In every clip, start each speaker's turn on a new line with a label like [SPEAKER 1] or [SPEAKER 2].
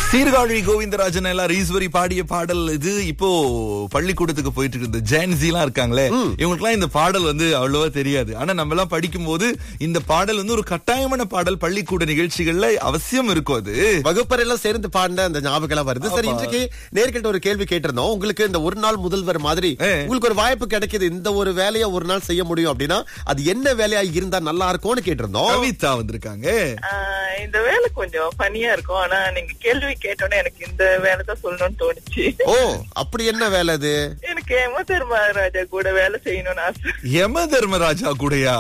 [SPEAKER 1] சீர்காழி கோவிந்தராஜன் எல்லாம் ஈஸ்வரி பாடிய பாடல் இது இப்போ பள்ளிக்கூடத்துக்கு போயிட்டு இருக்கு ஜெயன்சி எல்லாம் இருக்காங்களே இவங்களுக்குலாம் இந்த பாடல் வந்து அவ்வளவா தெரியாது ஆனா நம்ம எல்லாம் படிக்கும் போது இந்த பாடல் வந்து ஒரு கட்டாயமான பாடல் பள்ளிக்கூட நிகழ்ச்சிகள்ல அவசியம் இருக்கும் அது
[SPEAKER 2] வகுப்பறையெல்லாம் சேர்ந்து பாடின அந்த ஞாபகம் எல்லாம் வருது சரி இன்றைக்கு நேர்கிட்ட ஒரு கேள்வி கேட்டிருந்தோம் உங்களுக்கு இந்த ஒரு நாள் முதல்வர் மாதிரி
[SPEAKER 1] ஏ.
[SPEAKER 2] உங்களுக்கு ஒரு வாய்ப்பு கிடைக்குது இந்த ஒரு வேலையை ஒரு நாள் செய்ய முடியும் அப்படின்னா அது என்ன வேலையா இருந்தா நல்லா இருக்கும்னு கேட்டிருந்தோம்
[SPEAKER 1] கவிதா வந்திருக்காங்க
[SPEAKER 3] ஆஹ் இந்த வேலை கொஞ்சம் ஃபனியா இருக்கும் ஆனா நீங்க கேள்வி கேட்டோன்னே எனக்கு இந்த வேலை தான் சொல்லணும்னு தோணுச்சு
[SPEAKER 2] ஓ அப்படி என்ன வேலை அது
[SPEAKER 3] எனக்கு ஏம தர்மராஜா கூட வேலை செய்யணும்னு ஆசை
[SPEAKER 1] யம தர்மராஜா கூடயா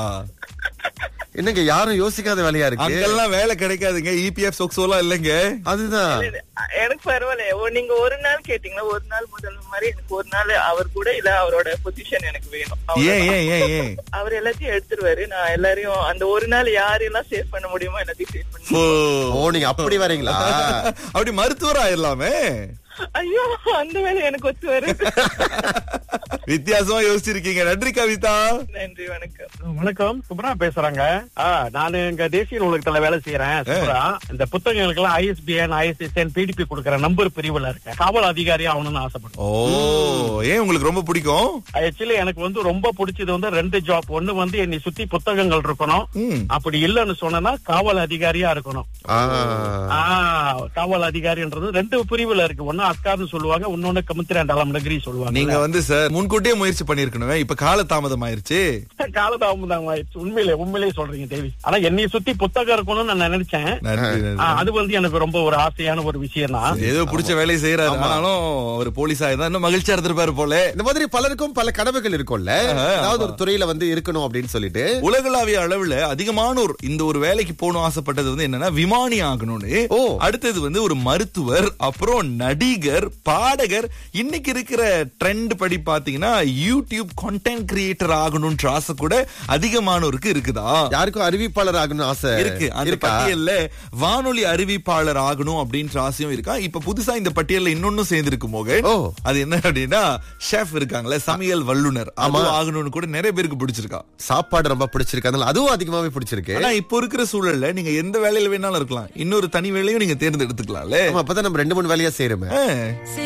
[SPEAKER 2] என்னங்க யாரும் யோசிக்காத வேலையா இருக்கு
[SPEAKER 1] அங்கெல்லாம் வேலை கிடைக்காதுங்க இபிஎஃப் சொக்ஸோலாம் இல்லைங்க
[SPEAKER 2] அதுதான்
[SPEAKER 3] எனக்கு பரவாயில்ல ஓ, நீங்க ஒரு நாள் கேட்டீங்களா ஒரு நாள் முதல் மாதிரி எனக்கு ஒரு நாள் அவர் கூட இல்ல அவரோட பொசிஷன் எனக்கு வேணும்
[SPEAKER 1] ஏன்
[SPEAKER 3] அவ்வளவுதான்.
[SPEAKER 1] ஏன் ஏன் ஏன்
[SPEAKER 3] அவர் எல்லாத்தையும் எடுத்துருவாரு நான் எல்லாரையும் அந்த ஒரு நாள் யாரெல்லாம் சேவ் பண்ண முடியுமோ எல்லாத்தையும் சேவ் பண்ணி
[SPEAKER 1] ஓ.
[SPEAKER 2] ஓ நீங்க அப்படி வரீங்களா
[SPEAKER 1] அப்படி மருத்துவர் ஆயிடலாமே
[SPEAKER 3] ஐயோ அந்த வேலை எனக்கு ஒத்து வருது
[SPEAKER 1] வித்தியாசமா யோசிச்சிருக்கீங்க நன்றி கவிதா
[SPEAKER 3] நன்றி வணக்கம்
[SPEAKER 4] வணக்கம் சுப்ரா பேசுறாங்க ஆ, நான் இங்க தேசிய நூலகத்துல வேலை செய்யறேன் சுப்ரா இந்த புத்தகங்களுக்கு எல்லாம் ஐஎஸ்பிஎன் ஐஎஸ்எஸ்என் பிடிபி கொடுக்கற நம்பர் பிரிவுல இருக்கேன் காவல் அதிகாரி ஆகணும்னு ஆசைப்படுறேன்
[SPEAKER 1] ஓ ஏன் உங்களுக்கு ரொம்ப பிடிக்கும்
[SPEAKER 4] ஆக்சுவலி எனக்கு வந்து ரொம்ப பிடிச்சது வந்து ரெண்டு ஜாப் ஒண்ணு வந்து என்னை சுத்தி புத்தகங்கள் இருக்கணும்
[SPEAKER 1] ம்.
[SPEAKER 4] அப்படி இல்லைன்னு சொன்னா காவல் அதிகாரியா இருக்கணும்
[SPEAKER 2] ஆ.
[SPEAKER 4] ஆ, காவல் அதிகாரின்றது ரெண்டு பிரிவுல இருக்கு ஒண்ணு அஸ்கார்னு சொல்லுவாங்க இன்னொன்னு கமித்திராண்டாலம் நகரி சொல்லுவாங்க
[SPEAKER 1] நீங்க வந்து சார் முன்கூட்டியே முயற்சி பண்ணிருக்கணுமே இப்ப கால தாமதம் ஆயிருச்சு
[SPEAKER 4] காலதாமதம் ஆயிடுச்சு உண்மையிலே உண்மையிலே சொல்றீங்க தேவி ஆனா என்னை சுத்தி புத்தகம் இருக்கணும்னு நான் நினைச்சேன்
[SPEAKER 1] நன்றி
[SPEAKER 4] ஆ,
[SPEAKER 1] நன்றி.
[SPEAKER 4] அது வந்து எனக்கு ரொம்ப ஒரு ஆசையான ஒரு விஷயம் தான்
[SPEAKER 1] ஏதோ பிடிச்ச வேலையை செய்யறாரு ஆனாலும் ஒரு போலீஸா இருந்தா இன்னும் மகிழ்ச்சியா இருந்திருப்பாரு போல
[SPEAKER 2] இந்த மாதிரி பலருக்கும் பல கனவுகள் இருக்கும்ல அதாவது ஒரு துறையில வந்து இருக்கணும் அப்படின்னு சொல்லிட்டு
[SPEAKER 1] உலகளாவிய அளவுல அதிகமானோர் இந்த ஒரு வேலைக்கு போகணும் ஆசைப்பட்டது வந்து என்னன்னா விமானி ஆகணும்னு
[SPEAKER 2] ஓ.
[SPEAKER 1] அடுத்தது வந்து ஒரு மருத்துவர் அப்புறம் நடிகர் பாடகர் இன்னைக்கு இருக்கிற ட்ரெண்ட் படி பாத்தீங்கன்னா யூடியூப் கண்டென்ட் கிரியேட்டர் ஆகணும்ன்ற ஆசை கூட அதிகமானோருக்கு இருக்குதா
[SPEAKER 2] யாருக்கும் அறிவிப்பாளர் ஆகணும்னு ஆசை
[SPEAKER 1] இருக்கு அந்த
[SPEAKER 2] இருக்கா
[SPEAKER 1] பட்டியல்ல வானொலி அறிவிப்பாளர் ஆகணும் அப்படின்ற ஆசையும் இருக்கா இப்ப புதுசா இந்த பட்டியல்ல இன்னொன்னும் சேர்ந்திருக்கு மோகன்
[SPEAKER 2] ஓ.
[SPEAKER 1] அது என்ன அப்படின்னா ஷெஃப் இருக்காங்களே சமையல் வல்லுனர்
[SPEAKER 2] ஆமா.
[SPEAKER 1] அது ஆகணும்னு கூட நிறைய பேருக்கு பிடிச்சிருக்கா
[SPEAKER 2] சாப்பாடு ரொம்ப பிடிச்சிருக்கு அதனால அதுவும் அதிகமாவே பிடிச்சிருக்கு
[SPEAKER 1] ஆனா இப்போ இருக்கிற சூழல்ல நீங்க எந்த வேலையில வேணாலும் இருக்கலாம் இன்னொரு தனி வேலையும் நீங்க தேர்ந்தெடுத்துக்கலாம்ல
[SPEAKER 2] ஆமா, அப்பதான் நம்ம ரெண்டு மூணு வேலையா செய்யறோமே
[SPEAKER 1] ஆ.